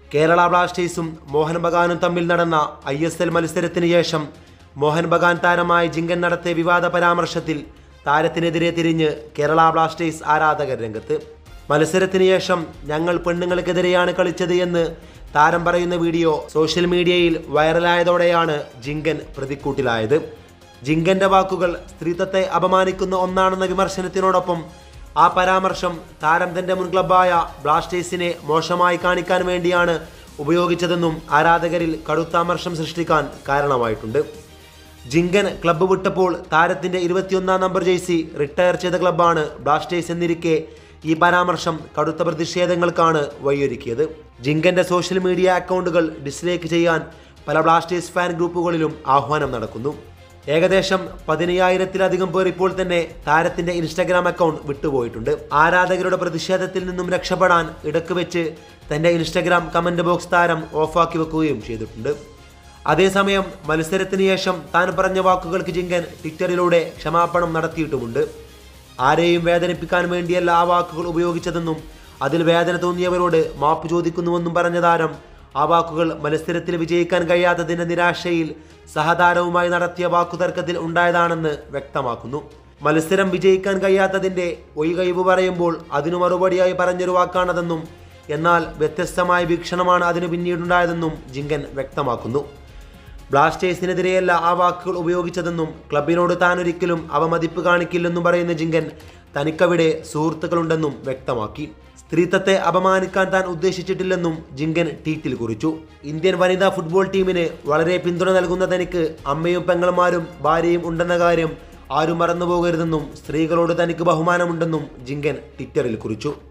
കേരള ബ്ലാസ്റ്റേഴ്സും മോഹൻ ബഗാനും തമ്മിൽ നടന്ന I S L മത്സരത്തിന് ശേഷം മോഹൻ ബഗാൻ താരമായ ജിങ്കൻ നടത്തിയ വിവാദ പരാമർശത്തിൽ താരത്തിനെതിരെ തിരിഞ്ഞ് കേരള ബ്ലാസ്റ്റേഴ്സ് ആരാധകർ രംഗത്ത് മത്സരത്തിന് ശേഷം ഞങ്ങൾ പെണ്ണുങ്ങൾക്കെതിരെയാണ് കളിച്ചത് എന്ന് താരം പറയുന്ന വീഡിയോ സോഷ്യൽ മീഡിയയിൽ വൈറലായതോടെയാണ് ജിങ്കൻ പ്രതിക്കൂട്ടിലായത് ജിങ്കന്റെ വാക്കുകൾ സ്ത്രീത്വത്തെ അപമാനിക്കുന്ന ഒന്നാണെന്ന വിമർശനത്തിനോടൊപ്പം ആ പരാമർശം താരം തന്റെ മുൻ ക്ലബ്ബായ ബ്ലാസ്റ്റേഴ്സിനെ മോശമായി കാണിക്കാൻ വേണ്ടിയാണ് ഉപയോഗിച്ചതെന്നും ആരാധകരിൽ കടുത്ത അമർഷം സൃഷ്ടിക്കാൻ കാരണമായിട്ടുണ്ട് ജിങ്കൻ ക്ലബ്ബ് വിട്ടപ്പോൾ താരത്തിന്റെ ഇരുപത്തിയൊന്നാം നമ്പർ ജേഴ്സി റിട്ടയർ ചെയ്ത ക്ലബ്ബാണ് ബ്ലാസ്റ്റേഴ്സ് എന്നിരിക്കെ ഈ പരാമർശം കടുത്ത പ്രതിഷേധങ്ങൾക്കാണ് വഴിയൊരുക്കിയത് ജിങ്കന്റെ സോഷ്യൽ മീഡിയ അക്കൗണ്ടുകൾ ഡിസ്ലൈക്ക് ചെയ്യാൻ പല ബ്ലാസ്റ്റേഴ്സ് ഫാൻ ഗ്രൂപ്പുകളിലും ആഹ്വാനം നടക്കുന്നു ഏകദേശം പതിനയ്യായിരത്തിലധികം പേർ ഇപ്പോൾ തന്നെ താരത്തിന്റെ ഇൻസ്റ്റഗ്രാം അക്കൗണ്ട് വിട്ടുപോയിട്ടുണ്ട് ആരാധകരുടെ പ്രതിഷേധത്തിൽ നിന്നും രക്ഷപ്പെടാൻ ഇടക്ക് വെച്ച് തന്റെ ഇൻസ്റ്റഗ്രാം കമന്റ് ബോക്സ് താരം ഓഫാക്കി വെക്കുകയും ചെയ്തിട്ടുണ്ട് അതേസമയം മത്സരത്തിന് ശേഷം താൻ പറഞ്ഞ വാക്കുകൾക്ക് ജിങ്കൻ ട്വിറ്ററിലൂടെ ക്ഷമാപണം നടത്തിയിട്ടുമുണ്ട് ആരെയും വേദനിപ്പിക്കാൻ വേണ്ടിയല്ല ആ വാക്കുകൾ ഉപയോഗിച്ചതെന്നും അതിൽ വേദന തോന്നിയവരോട് മാപ്പ് ചോദിക്കുന്നുവെന്നും പറഞ്ഞ താരം ആ വാക്കുകൾ മത്സരത്തിൽ വിജയിക്കാൻ കഴിയാത്തതിന്റെ നിരാശയിൽ സഹതാരവുമായി നടത്തിയ വാക്കുതർക്കത്തിൽ ഉണ്ടായതാണെന്ന് വ്യക്തമാക്കുന്നു മത്സരം വിജയിക്കാൻ കഴിയാത്തതിന്റെ ഒഴികഴിവ് പറയുമ്പോൾ അതിനു മറുപടിയായി പറഞ്ഞൊരു വാക്കാണതെന്നും എന്നാൽ വ്യത്യസ്തമായ വീക്ഷണമാണ് അതിന് പിന്നീടുണ്ടായതെന്നും ജിങ്കൻ വ്യക്തമാക്കുന്നു ബ്ലാസ്റ്റേഴ്സിനെതിരെയല്ല ആ വാക്കുകൾ ഉപയോഗിച്ചതെന്നും ക്ലബിനോട് താൻ ഒരിക്കലും അവമതിപ്പ് കാണിക്കില്ലെന്നും പറയുന്ന ജിങ്കൻ തനിക്കവിടെ സുഹൃത്തുക്കളുണ്ടെന്നും വ്യക്തമാക്കി സ്ത്രീത്വത്തെ അപമാനിക്കാൻ താൻ ഉദ്ദേശിച്ചിട്ടില്ലെന്നും ജിങ്കൻ ട്വീറ്റിൽ കുറിച്ചു ഇന്ത്യൻ വനിതാ ഫുട്ബോൾ ടീമിന് വളരെ പിന്തുണ നൽകുന്ന തനിക്ക് അമ്മയും പെങ്ങൾമാരും ഭാര്യയും ഉണ്ടെന്ന കാര്യം ആരും മറന്നുപോകരുതെന്നും സ്ത്രീകളോട് തനിക്ക് ബഹുമാനമുണ്ടെന്നും ജിങ്കൻ ട്വിറ്ററിൽ കുറിച്ചു